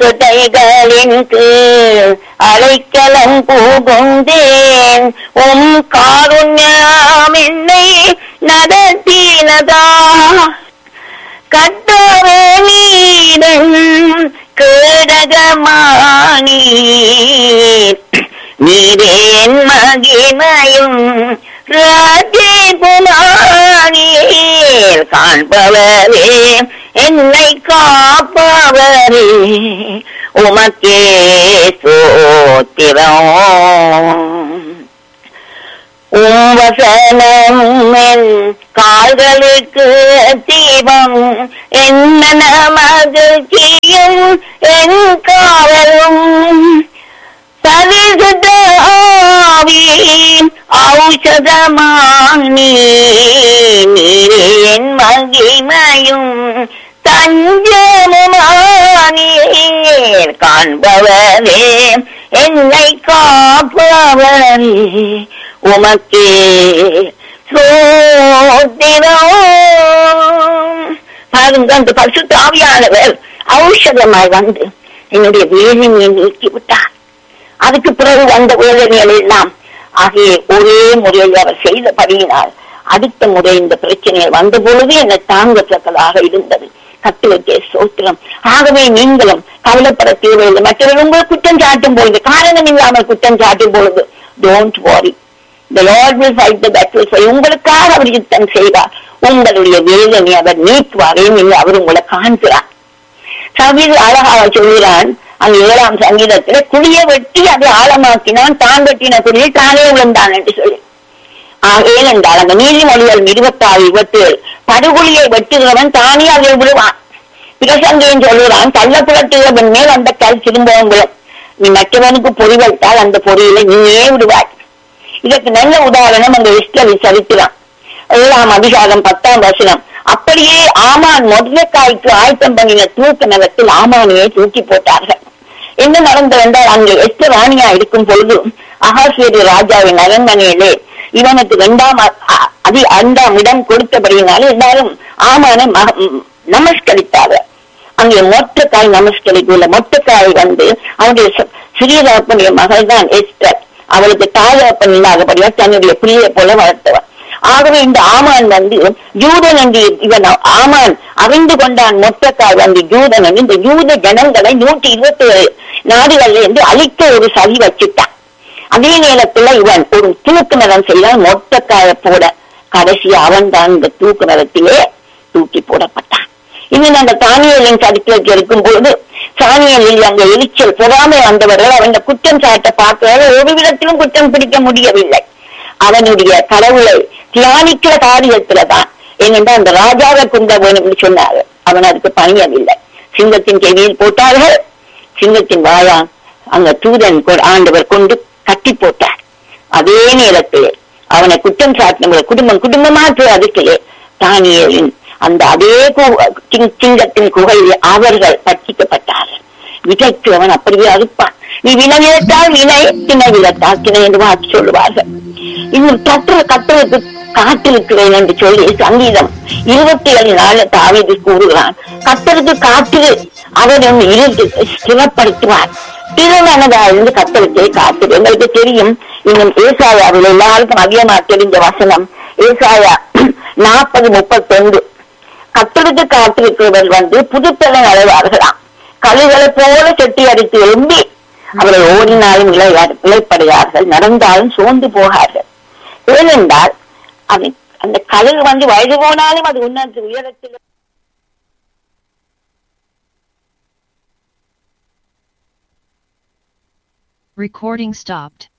சொட்டைகளின் கீழ் அழைக்கலம் புகுந்தேன் உம் காருண்யம் என்னை நடத்தினதா கட்டவே நீரன் கேடகமானி நீரேன் மகிமையும் ராஜகுமாரியில் காண்பவரே என்னை காப்பவரே உமக்கே சோத்திரம் உவசனம் என் கால்களுக்கு தீபம் என்ன மகிழ்ச்சியும் என் காவலும் பரிசுத்த ஆவி ஔஷதமானி நீரே என் மகிமையும் தஞ்சமுமானீர் காண்பவரே என்னை காப்பவரே உமக்கே சோத்திரம் பாருங்க அந்த பரிசுத்த ஆவியானவர் ஔஷதமாய் வந்து என்னுடைய வேதனையை நீக்கி விட்டார் அதுக்கு பிறகு வந்த வேதனைகள் எல்லாம் ஆகிய ஒரே முறையில் அவர் செய்தபடியினால் அடுத்த முறை இந்த பிரச்சனைகள் வந்த பொழுது என்னை தாங்கத்தக்கதாக இருந்தது கத்துவக்கே சோத்திரம் ஆகவே நீங்களும் கவலைப்பட தேவையில்லை மற்றவர்கள் உங்களை குற்றம் சாட்டும் பொழுது காரணம் இல்லாமல் குற்றம் சாட்டும் பொழுது don't worry the lord will fight the battle for you உங்களுக்காக அவர் யுத்தம் செய்வார் உங்களுடைய வேதனை அவர் நீக்குவார் நீங்கள் அவர் உங்களை காண்கிறார் சபீர் அழகாக சொல்கிறான் அந்த ஏழாம் சங்கீதத்துல குழிய வெட்டி அதை ஆழமாக்கினான் தான் வெட்டின குழியில் தானே விழுந்தான் என்று சொல்லி ஆக ஏனென்றால் அந்த நீதிமொழிகள் இருபத்தாறு இருபத்தி ஏழு படுகொலியை வெட்டுகிறவன் தானே அதில் விழுவான் பிரசங்கையும் சொல்லுறான் கள்ள புரட்டுகிறவன் மேல் அந்த கல் திரும்பவும் விழும் நீ மற்றவனுக்கு பொறி வைத்தால் அந்த பொறியில நீயே விடுவாய் இதற்கு நல்ல உதாரணம் அந்த இஸ்லவி சரித்திரம் ஏழாம் அதிகாரம் பத்தாம் வசனம் அப்படியே ஆமான் மொர்தக்காய்க்கு ஆயத்தம் பண்ணின தூக்க நிலத்தில் ஆமானியை தூக்கி போட்டார்கள் என்ன நடந்தது என்றால் அங்கே எஸ்த ராணியா இருக்கும் பொழுது அகாசியரி ராஜாவின் அரண்மனையிலே இவனுக்கு இரண்டாம் அ- அ- அதி ஐந்தாம் இடம் கொடுத்தபடியினாலே எல்லாரும் ஆமான மக- ம், நமஸ்கரித்தார்கள் அங்கே மொட்டக்காய் நமஸ்கரிக்குள்ள மொட்டக்காய் வந்து அவனுடைய ச- சிறியதப்பனுடைய மகள் தான் எஸ்டர் அவளுக்கு தாயப்பன் இல்லாதபடியா தன்னுடைய பிள்ளையை போல வளர்த்தவன் ஆகவே இந்த ஆமான் வந்து யூதன் என்று இவன் ஆமான் அறிந்து கொண்டான் மொத்தக்காய் வந்து யூதன் என்று இந்த யூத ஜனங்களை நூற்றி இருபத்தி ஏழு நாடுகள்ல இருந்து அழிக்க ஒரு சதி வச்சுட்டான் அதே நேரத்துல இவன் ஒரு தூக்கு மரம் செய்தான் மொத்தக்காய போட கடைசி அவன் தான் இந்த தூக்கு மரத்திலே தூக்கி போடப்பட்டான் இன்னும் அந்த தானியலின் சரித்திரத்தில் இருக்கும் பொழுது தானியலில் அந்த எரிச்சல் பொறாமை வந்தவர்கள் அவன் குற்றம் சாட்ட பார்க்கிறார்கள் ஒரு விதத்திலும் குற்றம் பிடிக்க முடியவில்லை அவனுடைய கடவுளை தியானிக்கிற காரியத்துலதான் ஏனென்றால் அந்த ராஜாவை குந்த வேணும் என்று சொன்னார் அவன் அதுக்கு பணியவில்லை சிங்கத்தின் செவியில் போட்டார்கள் சிங்கத்தின் வாயா அந்த தூதன் கொ- ஆண்டவர் கொண்டு கட்டி போட்டார் அதே நேரத்திலே அவனை குற்றம் சாட்டினவர்கள் குடும்பம் குடும்பமாக அதுக்கிலே தானியலின் அந்த அதே கு- சிங்- சிங்கத்தின் குகையில் அவர்கள் பட்சிக்கப்பட்டார்கள் விதைக்கு அவன் அப்படியே அறுப்பான் நீ வினை விதைத்தால் வினை திணை விதைத்தால் திணை என்று வாக்கு சொல்லுவார்கள் இன்னும் கற்று கத்தலுக்கு காத்திருக்கிறேன் என்று சொல்லி சங்கீதம் இருபத்தி ஏழு நாள் தாவீது கூறுகிறான் கத்தருக்கு காத்து அவர் உன்னை இருந்து ஸ்திரப்படுத்துவார் திருமணதா இருந்து கத்தலுக்கே காத்து எங்களுக்கு தெரியும் இன்னும் ஏசாயாவில் எல்லாருக்கும் அதிகமா தெரிஞ்ச வசனம் ஏசாயா நாற்பது முப்பத்தொன்று கத்தருக்கு காத்திருக்கிறவர் வந்து புதுப்பலன் அடைவார்களாம் கழுகளை போல செட்டி அடித்து எழும்பி அவர்கள் ஓடினாலும் இளையார் இழைப்படையார்கள் நடந்தாலும் சோர்ந்து போகார்கள் ஏனென்றால் அது அந்த கழுகு வந்து வயது போனாலும் அது உன்னத உயரத்தில் Recording stopped.